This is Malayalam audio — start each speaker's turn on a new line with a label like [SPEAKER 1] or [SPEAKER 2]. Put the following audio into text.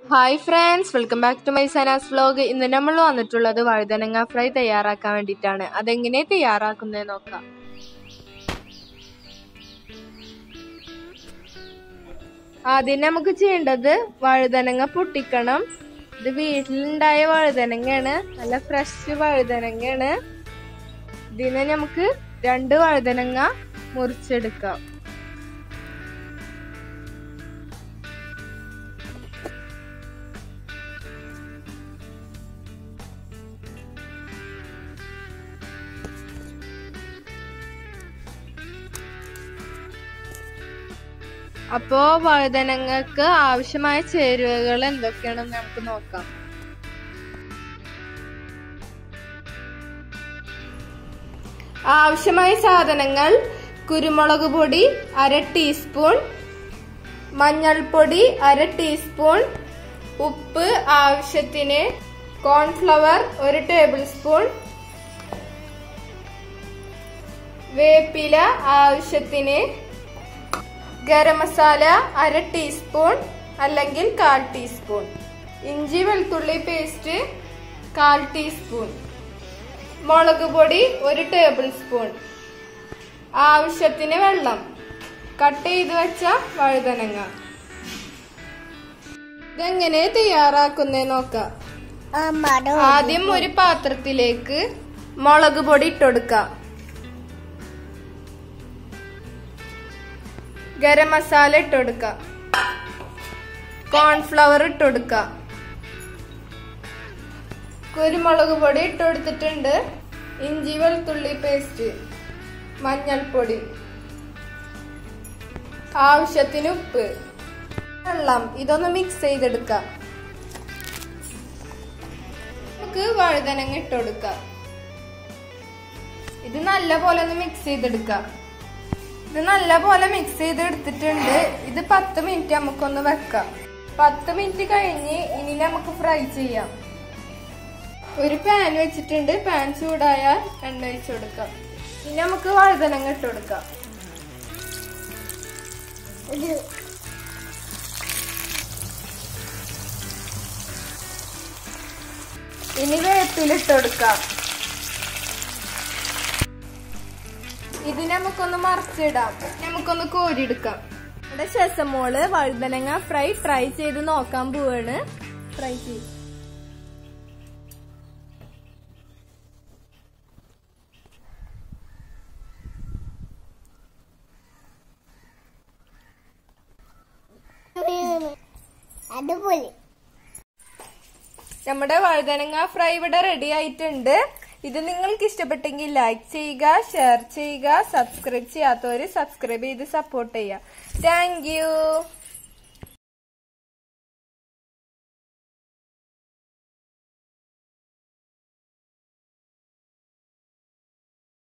[SPEAKER 1] hi friends welcome back to my Sana's vlog ഇന്ന് നമ്മൾ വന്നിട്ടുള്ളത് വഴുതനങ്ങ ഫ്രൈ തയ്യാറാക്കാൻ വേണ്ടിയിട്ടാണ് അതെങ്ങനെ തയ്യാറാക്കുന്നത് നോക്കാം ആദ്യം നമുക്ക് ചെയ്യേണ്ടത് വഴുതനങ്ങ പൊട്ടിക്കണം ഇത് വീട്ടിലുണ്ടായ വഴുതനങ്ങയാണ് നല്ല ഫ്രഷ് വഴുതനങ്ങയാണ് ഇതിനെ നമുക്ക് രണ്ട് വഴുതനങ്ങ മുറിച്ചെടുക്കാം അപ്പോ വഴുതനങ്ങൾക്ക് ആവശ്യമായ ചേരുവകൾ എന്തൊക്കെയാണെന്ന് നമുക്ക് നോക്കാം ആവശ്യമായ സാധനങ്ങൾ കുരുമുളക് പൊടി അര ടീസ്പൂൺ മഞ്ഞൾപ്പൊടി അര ടീസ്പൂൺ ഉപ്പ് ആവശ്യത്തിന് കോൺഫ്ലവർ ഒരു ടേബിൾ സ്പൂൺ വേപ്പില ആവശ്യത്തിന് ഗരം മസാല അര ടീസ്പൂൺ അല്ലെങ്കിൽ കാൽ ടീസ്പൂൺ ഇഞ്ചി വെളുത്തുള്ളി പേസ്റ്റ് കാൽ ടീസ്പൂൺ മുളക് പൊടി ഒരു ടേബിൾ സ്പൂൺ ആവശ്യത്തിന് വെള്ളം കട്ട് ചെയ്ത് വെച്ച വഴുതനങ്ങ ഇതെങ്ങനെ തയ്യാറാക്കുന്നേ നോക്കാം ആദ്യം ഒരു പാത്രത്തിലേക്ക് മുളക് പൊടി ഇട്ടുകൊടുക്കാം ഗരം മസാല ഇട്ടുകൊടുക്കുക കോൺഫ്ലവർ ഇട്ടുകൊടുക്കുക കുരുമുളക് പൊടി ഇട്ടുകൊടുത്തിട്ടുണ്ട് ഇഞ്ചി വെളുത്തുള്ളി പേസ്റ്റ് മഞ്ഞൾപ്പൊടി ആവശ്യത്തിന് ഉപ്പ് വെള്ളം ഇതൊന്ന് മിക്സ് ചെയ്തെടുക്കാം നമുക്ക് വഴുതനങ്ങ ഇട്ടുകൊടുക്കാം ഇത് നല്ല പോലെ ഒന്ന് മിക്സ് ചെയ്തെടുക്കാം ഇത് നല്ല പോലെ മിക്സ് ചെയ്ത് എടുത്തിട്ടുണ്ട് ഇത് പത്ത് മിനിറ്റ് നമുക്കൊന്ന് വെക്കാം പത്ത് മിനിറ്റ് കഴിഞ്ഞ് ഇനി നമുക്ക് ഫ്രൈ ചെയ്യാം ഒരു പാൻ വെച്ചിട്ടുണ്ട് പാൻ ചൂടായാൽ എണ്ണ ഒഴിച്ചു കൊടുക്കാം ഇനി നമുക്ക് വഴുതനങ്ങ ഇട്ട് കൊടുക്കാം ഇനി വേപ്പിലിട്ട് കൊടുക്കാം ഇത് നമുക്കൊന്ന് മറിച്ചിടാം നമുക്കൊന്ന് കോരിയെടുക്കാം ഇവിടെ ശസമോള് വഴുതനങ്ങ ഫ്രൈ ട്രൈ ചെയ്ത് നോക്കാൻ പോവാണ് ഫ്രൈ ചെയ്ത്
[SPEAKER 2] അടിപൊളി
[SPEAKER 1] നമ്മുടെ വഴുതനങ്ങ ഫ്രൈ ഇവിടെ റെഡി ആയിട്ടുണ്ട് ഇത് നിങ്ങൾക്ക് ഇഷ്ടപ്പെട്ടെങ്കിൽ ലൈക്ക് ചെയ്യുക ഷെയർ ചെയ്യുക സബ്സ്ക്രൈബ് ചെയ്യാത്തവര് സബ്സ്ക്രൈബ് ചെയ്ത് സപ്പോർട്ട് ചെയ്യുക താങ്ക്